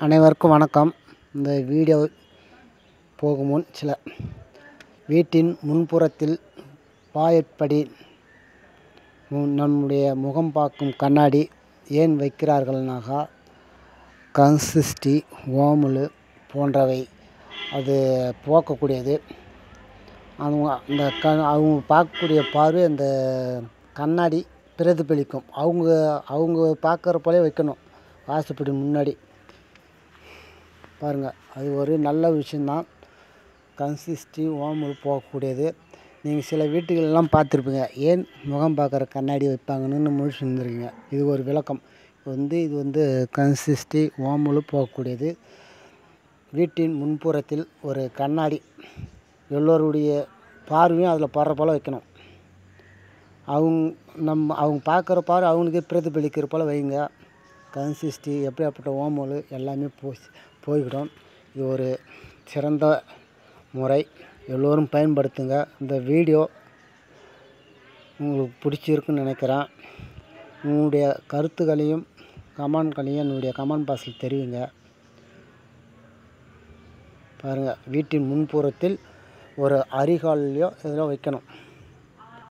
அனைவருக்கும் வணக்கம் இந்த வீடியோ போகும் முன் சில வீட்டின் முன்புறத்தில் பாயற்படி மு- நம்முடைய முகம் பார்க்கும் கண்ணாடி ஏன் வைக்கிறார்கள்னாக்கா கன்சிஸ்டி ஓமுலு போன்றவை அது போக்கக்கூடியது அவங்க அந்த க அவங்க பார்க்கக்கூடிய பார்வை அந்த கண்ணாடி பிரதிபலிக்கும் அவங்க அவங்க பார்க்குற போலே வைக்கணும் வாசப்படி முன்னாடி பாருங்கள் அது ஒரு நல்ல விஷயந்தான் கன்சிஸ்டி ஓமல் போகக்கூடியது நீங்கள் சில வீட்டுகளெல்லாம் பார்த்துருப்பீங்க ஏன் முகம் பார்க்குற கண்ணாடி வைப்பாங்கன்னு முழிச்சு இருந்திருக்கீங்க இது ஒரு விளக்கம் வந்து இது வந்து கன்சிஸ்டி ஓமலு போகக்கூடியது வீட்டின் முன்புறத்தில் ஒரு கண்ணாடி எல்லோருடைய பார்வையும் அதில் படுற போல் வைக்கணும் அவங்க நம்ம அவங்க பார்க்குற பார்வை அவங்களுக்கே பிரதிபலிக்கிற போல் வைங்க கன்சிஸ்டி எப்படியாப்பட்ட ஓமோல் எல்லாமே போய் போய்விடும் இது ஒரு சிறந்த முறை எல்லோரும் பயன்படுத்துங்க இந்த வீடியோ உங்களுக்கு பிடிச்சிருக்குன்னு நினைக்கிறேன் உங்களுடைய கருத்துக்களையும் கமெண்ட்களையும் என்னுடைய கமெண்ட் பாக்ஸில் தெரிவிங்க பாருங்கள் வீட்டின் முன்புறத்தில் ஒரு அரிகாலையோ இதில் வைக்கணும்